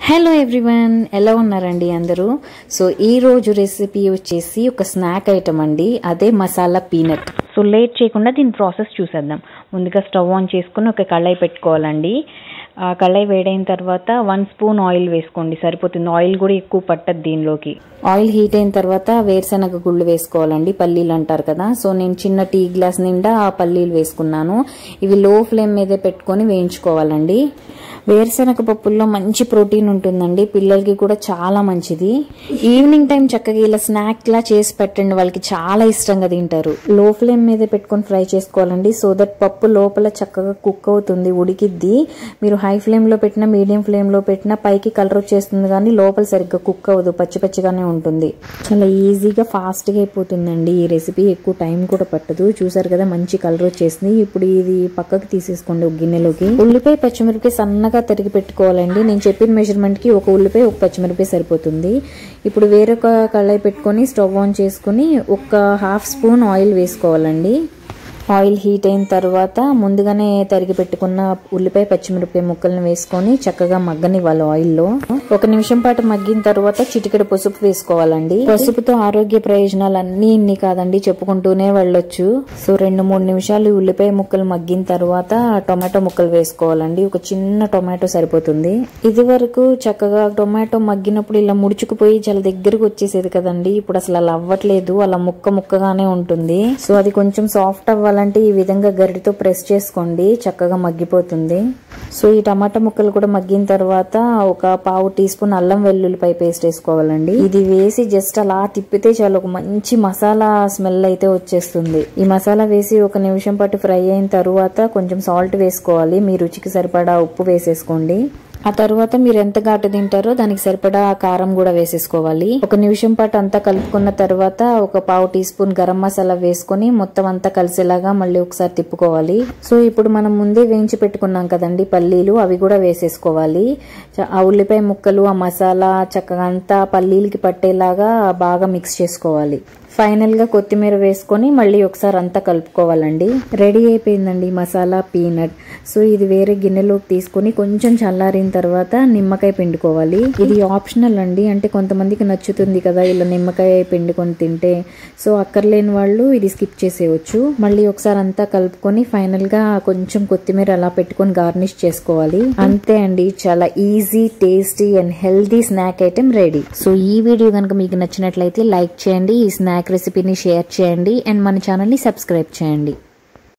hello everyone ఎలా ఉన్నారండి అందరూ సో ఈ రోజు రెసిపీ వచ్చేసి ఒక స్నాక్ ఐటమ్ అండి అదే మసాలా పీనట్ సో లేట్ చేయకుండా దీని ప్రాసెస్ చూసేద్దాం ముందుగా స్టవ్ ఆన్ చేసుకుని ఒక కళాయి పెట్టుకోవాలండి ఆ కళాయి వేడైన తర్వాత వన్ స్పూన్ ఆయిల్ వేసుకోండి సరిపోతుంది ఆయిల్ కూడా ఎక్కువ పట్టదు దీనిలోకి ఆయిల్ హీట్ అయిన తర్వాత వేరుశనగ గుళ్ళు వేసుకోవాలండి పల్లీలు అంటారు కదా సో నేను చిన్న టీ గ్లాస్ నిండా ఆ పల్లీలు వేసుకున్నాను ఇవి లో ఫ్లేమ్ మీదే పెట్టుకొని వేయించుకోవాలండి వేరుశనగ పప్పుల్లో మంచి ప్రోటీన్ ఉంటుందండి పిల్లలకి కూడా చాలా మంచిది ఈవినింగ్ టైం చక్కగా ఇలా స్నాక్ లా చేసి పెట్టండి వాళ్ళకి చాలా ఇష్టంగా తింటారు లో ఫ్లేమ్ మీద పెట్టుకొని ఫ్రై చేసుకోవాలండి సో దట్ పప్పు లోపల చక్కగా కుక్ అవుతుంది ఉడికిద్ది మీరు హై ఫ్లేమ్ లో పెట్టినా మీడియం ఫ్లేమ్ లో పెట్టినా పైకి కలర్ వచ్చేస్తుంది కానీ లోపల సరిగ్గా కుక్ అవ్వదు పచ్చి పచ్చిగానే ఉంటుంది చాలా ఈజీగా ఫాస్ట్ గా అయిపోతుందండి ఈ రెసిపీ ఎక్కువ టైం కూడా పట్టదు చూసారు కదా మంచి కలర్ వచ్చేసింది ఇప్పుడు ఇది పక్కకి తీసేసుకోండి ఒక గిన్నెలోకి ఉల్లిపాయ పచ్చిమిరపకాయ సన్నగా తరిగి పెట్టుకోవాలండి నేను చెప్పిన మెజర్మెంట్ కి ఒక ఉల్లిపాయ ఒక పచ్చిమిరపకాయ సరిపోతుంది ఇప్పుడు వేరొక కళాయి పెట్టుకొని స్టవ్ ఆన్ చేసుకుని ఒక హాఫ్ స్పూన్ ఆయిల్ వేసుకోవాలండి ఆయిల్ హీట్ అయిన తర్వాత ముందుగానే తరిగి పెట్టుకున్న ఉల్లిపాయ పచ్చిమిరపకాయ ముక్కలను వేసుకొని చక్కగా మగ్గనివ్వాలి ఆయిల్లో ఒక నిమిషం పాటు మగ్గిన తర్వాత చిటికెడు పసుపు వేసుకోవాలండి పసుపుతో ఆరోగ్య ప్రయోజనాలు అన్ని ఇన్ని కాదండి చెప్పుకుంటూనే వెళ్ళొచ్చు సో రెండు మూడు నిమిషాలు ఉల్లిపాయ ముక్కలు మగ్గిన తర్వాత టొమాటో ముక్కలు వేసుకోవాలండి ఒక చిన్న టొమాటో సరిపోతుంది ఇది వరకు చక్కగా టొమాటో మగ్గినప్పుడు ఇలా ముడుచుకుపోయి చాలా దగ్గరకు వచ్చేసేది కదండి ఇప్పుడు అసలు అలా అవ్వట్లేదు అలా ముక్క ముక్కగానే ఉంటుంది సో అది కొంచెం సాఫ్ట్ అవ్వాలి కావాలంటే ఈ విధంగా గరిటితో ప్రెస్ చేసుకోండి చక్కగా మగ్గిపోతుంది సో ఈ టమాటా ముక్కలు కూడా మగ్గిన తర్వాత ఒక పావు టీ స్పూన్ అల్లం వెల్లుల్లిపాయ పేస్ట్ వేసుకోవాలండి ఇది వేసి జస్ట్ అలా తిప్పితే చాలు ఒక మంచి మసాలా స్మెల్ అయితే వచ్చేస్తుంది ఈ మసాలా వేసి ఒక నిమిషం పాటు ఫ్రై అయిన తర్వాత కొంచెం సాల్ట్ వేసుకోవాలి మీ రుచికి సరిపడా ఉప్పు వేసేసుకోండి ఆ తర్వాత మీరు ఎంత ఘాటు తింటారో దానికి సరిపడా కారం కూడా వేసేసుకోవాలి ఒక నిమిషం పాటు అంతా కలుపుకున్న తర్వాత ఒక పావు టీ స్పూన్ గరం మసాలా వేసుకొని మొత్తం అంతా కలిసేలాగా మళ్ళీ ఒకసారి తిప్పుకోవాలి సో ఇప్పుడు మనం ముందే వేయించి పెట్టుకున్నాం కదండి పల్లీలు అవి కూడా వేసేసుకోవాలి ఆ ఉల్లిపాయ ముక్కలు ఆ మసాలా చక్కగా అంతా పల్లీలకి పట్టేలాగా బాగా మిక్స్ చేసుకోవాలి ఫైనల్ గా కొత్తిమీర వేసుకొని మళ్ళీ ఒకసారి అంతా కలుపుకోవాలండి రెడీ అయిపోయిందండి మసాలా పీనట్ సో ఇది వేరే గిన్నెలోకి తీసుకొని కొంచెం చల్లారిన తర్వాత నిమ్మకాయ పిండుకోవాలి ఇది ఆప్షనల్ అండి అంటే కొంతమందికి నచ్చుతుంది కదా ఇలా నిమ్మకాయ పిండుకొని తింటే సో అక్కర్లేని వాళ్ళు ఇది స్కిప్ చేసేయచ్చు మళ్ళీ ఒకసారి అంతా కలుపుకొని ఫైనల్ గా కొంచెం కొత్తిమీర అలా పెట్టుకొని గార్నిష్ చేసుకోవాలి అంతే అండి చాలా easy tasty and healthy snack item ready so ఈ వీడియో కనుక మీకు నచ్చినట్లయితే లైక్ చేయండి ఈ స్నాక్ రెసిపీని షేర్ చేయండి అండ్ మన ఛానల్ని సబ్స్క్రైబ్ చేయండి